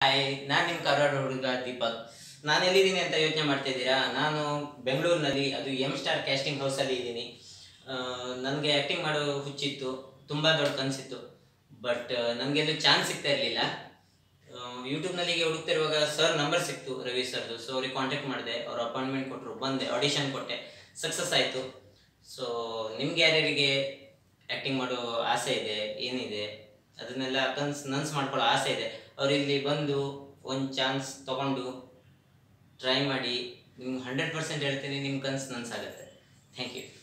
hi ನಾನು ನಿಮ್ಮ ಕರಾಡ ಹುಡುಗ ದೀಪಕ್ ನಾನು ಎಲ್ಲಿದ್ದೀನಿ ಅಂತ ಯೋಚನೆ ಮಾಡ್ತಾ ಇದ್ದೀರಾ ನಾನು ಬೆಂಗಳೂರಿನಲ್ಲಿ ಅದು ಎಮ್ ಸ್ಟಾರ್ ಕ್ಯಾಸ್ಟಿಂಗ್ ಹೌಸಲ್ಲಿ ಇದ್ದೀನಿ ನನಗೆ ಆ್ಯಕ್ಟಿಂಗ್ ಮಾಡೋ ಹುಚ್ಚಿತ್ತು ತುಂಬ ದೊಡ್ಡ ಕನಸಿತ್ತು ಬಟ್ ನನಗೆ ಅಲ್ಲಿ ಚಾನ್ಸ್ ಸಿಗ್ತಾ ಇರಲಿಲ್ಲ ಯೂಟ್ಯೂಬ್ನಲ್ಲಿ ಹುಡುಕ್ತಿರುವಾಗ ಸರ್ ನಂಬರ್ ಸಿಕ್ತು ರವಿ ಸರ್ದು ಸೊ ಅವ್ರಿಗೆ ಕಾಂಟ್ಯಾಕ್ಟ್ ಮಾಡಿದೆ ಅವ್ರು ಅಪಾಯಿಂಟ್ಮೆಂಟ್ ಕೊಟ್ಟರು ಬಂದೆ ಆಡಿಷನ್ ಕೊಟ್ಟೆ ಸಕ್ಸಸ್ ಆಯಿತು ಸೊ ನಿಮ್ಗೆ ಯಾರ್ಯಾರಿಗೆ ಆ್ಯಕ್ಟಿಂಗ್ ಮಾಡೋ ಆಸೆ ಇದೆ ಏನಿದೆ ಅದನ್ನೆಲ್ಲ ಕನ್ಸ್ ನನ್ಸ್ ಮಾಡ್ಕೊಳ್ಳೋ ಆಸೆ ಇದೆ ಅವ್ರು ಇಲ್ಲಿ ಬಂದು ಒಂದು ಚಾನ್ಸ್ ತಗೊಂಡು ಟ್ರೈ ಮಾಡಿ ನಿಮ್ಗೆ ಹಂಡ್ರೆಡ್ ಪರ್ಸೆಂಟ್ ಹೇಳ್ತೀನಿ ನಿಮ್ಮ ಕನ್ಸು ನನ್ಸಾಗುತ್ತೆ ಥ್ಯಾಂಕ್ ಯು